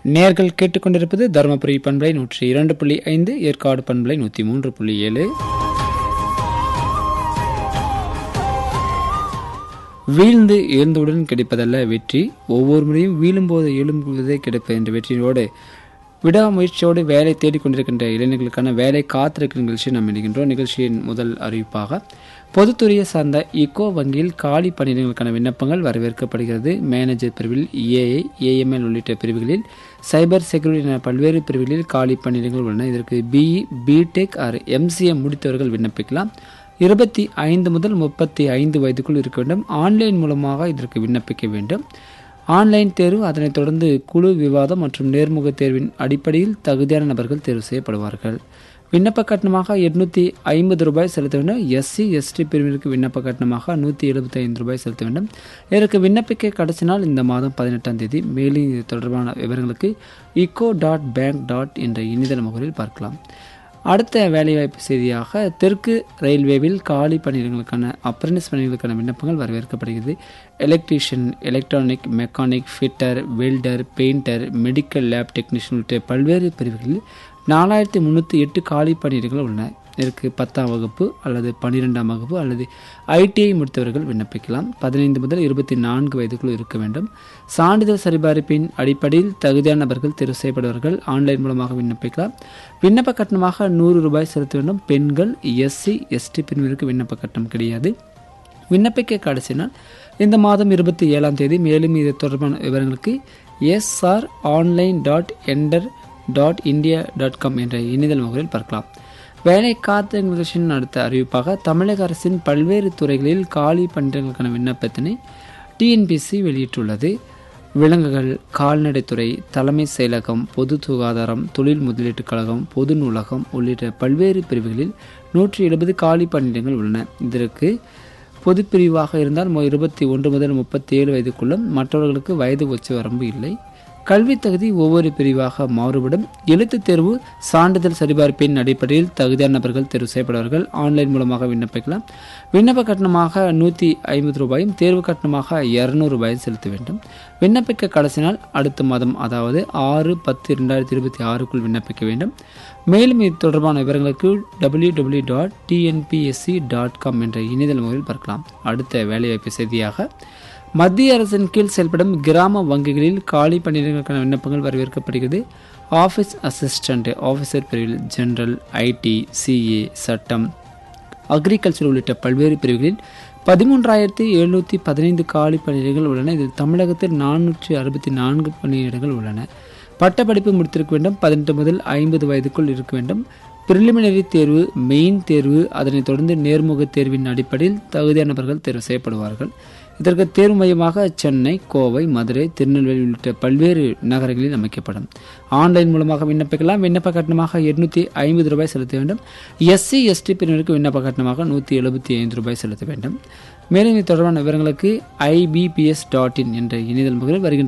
நேர்கள் கேட்டுக்கொண்டிருப்பது தருமபுரி பண்பலை நூற்றி இரண்டு புள்ளி ஐந்து ஏற்காடு பண்பலை நூற்றி மூன்று புள்ளி ஏழு வீழ்ந்து எழுந்தவுடன் கிடைப்பதல்ல வெற்றி ஒவ்வொரு முறையும் வீழும்போது எழும்புவதே கிடைப்பது என்ற வெற்றியோடு விடாமுயற்சியோடு வேலை தேடிக்கொண்டிருக்கின்ற இளைஞர்களுக்கான வேலை காத்திருக்கிற நிகழ்ச்சி நாம் இணைகின்றோம் நிகழ்ச்சியின் முதல் அறிவிப்பாக பொதுத்துறையை சார்ந்த இக்கோ வங்கியில் காலி பணியிடங்களுக்கான விண்ணப்பங்கள் வரவேற்கப்படுகிறது மேனேஜர் பிரிவில் ஏஐ ஏஎம்எல் உள்ளிட்ட பிரிவுகளில் சைபர் செக்யூரிட்டி என பல்வேறு பிரிவுகளில் காலி பணியிடங்கள் உள்ளன இதற்கு பிஇ பிடெக் ஆர் எம்சிஎம் முடித்தவர்கள் விண்ணப்பிக்கலாம் இருபத்தி ஐந்து முதல் முப்பத்தி ஐந்து வயதுக்குள் இருக்க வேண்டும் ஆன்லைன் மூலமாக இதற்கு விண்ணப்பிக்க வேண்டும் ஆன்லைன் தேர்வு அதனைத் தொடர்ந்து குழு விவாதம் மற்றும் நேர்முக தேர்வின் அடிப்படையில் தகுதியான நபர்கள் தேர்வு செய்யப்படுவார்கள் விண்ணப்ப கட்டணமாக எட்நூற்றி ஐம்பது ரூபாய் செலுத்த வேண்டும் எஸ்சி எஸ்டி பிரிவினருக்கு விண்ணப்ப கட்டணமாக நூற்றி எழுபத்தி ஐந்து ரூபாய் செலுத்த வேண்டும் இதற்கு விண்ணப்பிக்க கடைசி நாள் இந்த மாதம் பதினெட்டாம் தேதி மேலும் இது தொடர்பான விவரங்களுக்கு இக்கோ டாட் பேங்க் டாட் என்ற இணையதள முகவரில் பார்க்கலாம் அடுத்த வேலைவாய்ப்பு செய்தியாக தெற்கு ரயில்வேவில் காலி பணியிடங்களுக்கான அப்ரண்டிஸ் பணிகளுக்கான விண்ணப்பங்கள் வரவேற்கப்படுகிறது electrician electronic mechanic fitter welder painter medical lab technician உள்ளிட்ட பல்வேறு பிரிவுகளில் நாலாயிரத்தி முந்நூற்றி எட்டு காலி பணியிடங்கள் உள்ளன இதற்கு பத்தாம் வகுப்பு அல்லது பன்னிரெண்டாம் வகுப்பு அல்லது ஐடிஐ முடித்தவர்கள் விண்ணப்பிக்கலாம் பதினைந்து முதல் இருபத்தி நான்கு வயதுக்குள் இருக்க வேண்டும் சான்றிதழ் சரிபார்ப்பின் அடிப்படையில் தகுதியான நபர்கள் தேர்வு செய்யப்படுவார்கள் ஆன்லைன் மூலமாக விண்ணப்பிக்கலாம் விண்ணப்ப கட்டணமாக நூறு ரூபாய் செலுத்த வேண்டும் பெண்கள் எஸ்சி எஸ்டி பிரிவினருக்கு விண்ணப்ப கட்டணம் கிடையாது விண்ணப்பிக்க கடைசி நாள் இந்த மாதம் இருபத்தி ஏழாம் தேதி மேலும் இது தொடர்பான விவரங்களுக்கு SR online dot enter dot India dot com என்ற இணையதள முகவரில் பார்க்கலாம் வேலை காத்த நிகழ்ச்சியின் அடுத்த அறிவிப்பாக தமிழக அரசின் பல்வேறு துறைகளில் காலி பணியிடங்களுக்கான விண்ணப்பத்தினை டிஎன்பிசி வெளியிட்டுள்ளது விலங்குகள் கால்நடைத்துறை தலைமை செயலகம் பொது சுகாதாரம் தொழில் முதலீட்டுக் கழகம் பொது நூலகம் உள்ளிட்ட பல்வேறு பிரிவுகளில் நூற்றி எழுபது காலி பணியிடங்கள் உள்ளன இதற்கு பொதுப்பிரிவாக இருந்தால் இருபத்தி ஒன்று முதல் முப்பத்தி ஏழு வயதுக்குள்ளும் மற்றவர்களுக்கு வயது உச்ச வரம்பு இல்லை கல்வி தகுதி ஒவ்வொரு பிரிவாக மாறுபடும் எழுத்துத் தேர்வு சான்றிதழ் சரிபார்ப்பின் அடிப்படையில் தகுதியான நபர்கள் தேர்வு செய்யப்படுவார்கள் ஆன்லைன் மூலமாக விண்ணப்பிக்கலாம் விண்ணப்ப கட்டணமாக நூற்றி ஐம்பது ரூபாயும் தேர்வு கட்டணமாக இரநூறு ரூபாயும் செலுத்த வேண்டும் விண்ணப்பிக்க கடைசி நாள் அடுத்த மாதம் அதாவது ஆறு பத்து இரண்டாயிரத்தி இருபத்தி ஆறுக்குள் விண்ணப்பிக்க வேண்டும் மேலும் இது தொடர்பான விவரங்களுக்கு W W dot TNPSC dot com என்ற இணையதள முறையில் பார்க்கலாம் அடுத்த வேலைவாய்ப்பு செய்தியாக மத்திய அரசின் கீழ் செயல்படும் கிராம வங்கிகளில் காலி பணியிடங்களுக்கான விண்ணப்பங்கள் வரவேற்கப்படுகிறது ஆஃபீஸ் அசிஸ்டண்ட் ஆஃபீஸர் பிரிவில் ஜெனரல் ஐடி சிஏ சட்டம் அக்ரிகல்ச்சர் உள்ளிட்ட பல்வேறு பிரிவுகளில் பதிமூன்றாயிரத்தி எழுநூற்றி பதினைந்து காலி பணியிடங்கள் உள்ளன இதில் தமிழகத்தில் நானூற்றி அறுபத்தி நான்கு பணியிடங்கள் உள்ளன பட்டப்படிப்பு முடித்திருக்க வேண்டும் பதினெட்டு முதல் ஐம்பது வயதுக்குள் இருக்க வேண்டும் பிரிலிமினரி தேர்வு மெயின் தேர்வு அதனைத் தொடர்ந்து நேர்முக தேர்வின் அடிப்படையில் தகுதியானவர்கள் தேர்வு செய்யப்படுவார்கள் இதற்கு தேர்வு மையமாக சென்னை கோவை மதுரை திருநெல்வேலி உள்ளிட்ட பல்வேறு நகரங்களில் அமைக்கப்படும் ஆன்லைன் மூலமாக விண்ணப்பிக்கலாம் விண்ணப்ப கட்டணமாக எட்நூத்தி ஐம்பது ரூபாய் செலுத்த வேண்டும் எஸ்சி எஸ்டி பிரிவினருக்கு விண்ணப்ப கட்டணமாக நூற்றி எழுபத்தி ஐந்து ரூபாய் செலுத்த வேண்டும் மேலும் இது தொடர்பான விவரங்களுக்கு ஐபிபிஎஸ் டாட் இன் என்ற இணையதள முகவில் வருகின்ற